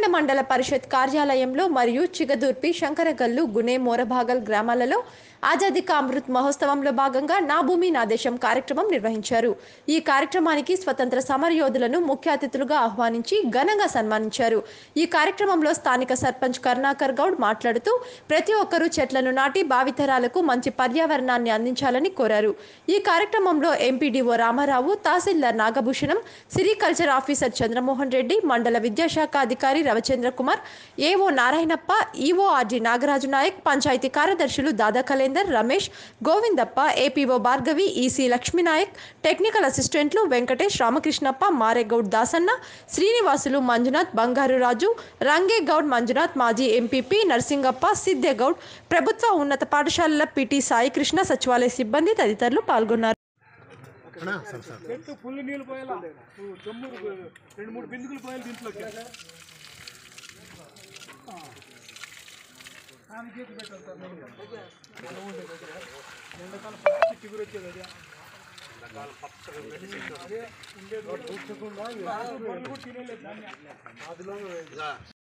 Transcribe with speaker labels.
Speaker 1: నల్గొండ మండల పరిషత్ కార్యాలయంలో మరియు చిగదూర్పి శంకరగల్లు గునే మోరభాగల్ గ్రామాలలో ఆజాదీ కా అమృత్ మహోత్సవంలో భాగంగా నా భూమి నా దేశం కార్యక్రమం నిర్వహించారు ఈ కార్యక్రమానికి స్వతంత్ర సమరయోధులను ముఖ్య అతిథులుగా ఆహ్వానించి ఘనంగా సన్మానించారు ఈ కార్యక్రమంలో స్థానిక సర్పంచ్ కరుణాకర్ గౌడ్ మాట్లాడుతూ ప్రతి ఒక్కరూ చెట్లను నాటి భావితరాలకు మంచి పర్యావరణాన్ని అందించాలని కోరారు ఈ కార్యక్రమంలో ఎంపీడీఓ రామారావు తహసీల్దార్ నాగభూషణం సిరికల్చర్ ఆఫీసర్ చంద్రమోహన్ రెడ్డి మండల విద్యాశాఖ అధికారి Ravichandra Kumar AO Narayanappa EO RG Nagaraju Naik పంచాయతీ కార్యదర్శులు Dada Kalandar Ramesh Govindappa APO Bhargavi EC Lakshminayak technical అసిస్టెంట్లు వెంకటేష్ రామకృష్ణప్ప మారేగౌడ్ దాసన్న శ్రీనివాసులు మంజునాథ్ బంగారు రాజు రంగే గౌడ్ మంజునాథ్ మాజీ ఎంపీపీ నర్సింగప్ప సిద్ధేగౌడ్ ప్రభుత్వ ఉన్నత పాఠశాలల పిటి సాయికృష్ణ సచివాలయ సిబ్బంది తదితరులు పాల్గొన్నారు
Speaker 2: అన్నా సార్ సార్
Speaker 3: చెట్టు ఫుల్ నీళ్ళు పోయాలా నువ్వు తొమ్మిది రెండు మూడు బిందుకులు పోయాలి దీంట్లోకి ఆమె చేతి పెట్టాలి సార్ మెయిన్గా. ఎండాకాలం పచ్చి చిగురు వచ్చేది అదే అదే ఉండేది బొర్రెలు కూడా తినేలేదు దాన్ని